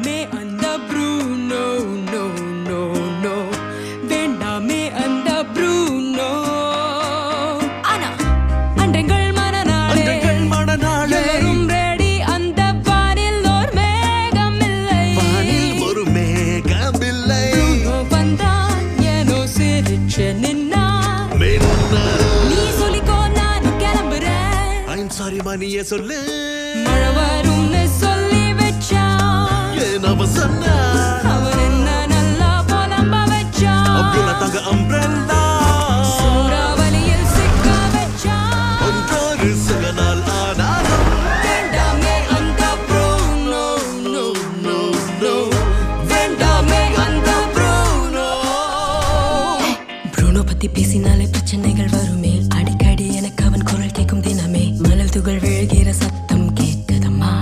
வேண்டாமே அந்த Bruno no no no வேண்டாமே அந்த ப்ரூனோ ஆனா அன்றங்கள் மனநாளே அன்றங்கள் மனநாளே. எல்லோரும் ready, அந்த வானில் ஓர் மேகம் இல்லை. வானில் ஒரு மேகமில்லை ப்ரூனோ வந்தான், ஏனோ சிரிச்சு நின்னான். மின்னல் நீ சொல்லிக்கோ, நானும் கிளம்புறேன். ஐம் சாரி மணியே சொல்லு மழை வரும்னு சொல்லி வச்சான். ஏன் அவ சொன்னா அவன் என்ன நல்லா புலம்ப வச்சான். அப்துல்லா தங்க அம்ப்ரெல்லா சூறாவளியில் சிக்க வச்சான். ஒன்றொரு சில நாள் ஆனாலும் வேண்டாமே அந்த ப்ரூனோ நோ நோ நோ வேண்டாமே அந்த ப்ரூனோ ப்ரூனோ பத்தி பேசினாலே பிரச்சனைகள் வருமே அடிக்கடி எனக்கு அவன் குரல் கேட்கும் தினமே மணல் துகள் விழுகிற சத்தம் கேட்குதம்மா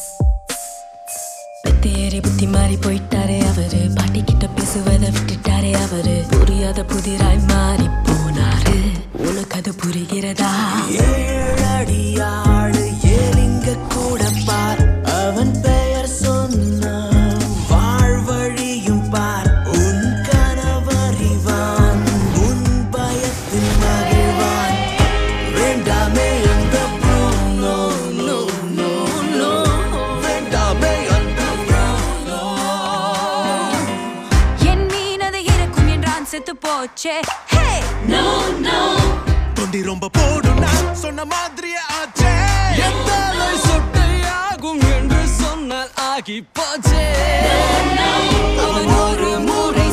பெத்தேறி புத்தி மாறி போயிட்டாரே அவரு பாட்டி கிட்ட பேசுவதை விட்டுட்டாரே அவரு புரியாத புதிராய் மாறி போனாரு உனக்கு அது புரிகிறதா ஏழடியாடு ஏலிங்க கூட பார் அவன் பெயர் சொன்ன வாழ்வழியும் பார் உன் கனவறிவான் உன் பயத்தில் மகிழ்வான் வேண்டாமே அந்த Bruno, no, no, no. வேண்டாமே அந்த Bruno. என் மீனது இறக்கும் என்றான் செத்து போச்சே ஹே நோ நோ தொண்டி ரொம்ப போடும் நான் சொன்ன மாதிரியே ஆச்சே எத்தனை சொட்டையாகும் என்று சொன்னால் ஆகி போச்சே அவன் ஒரு முறை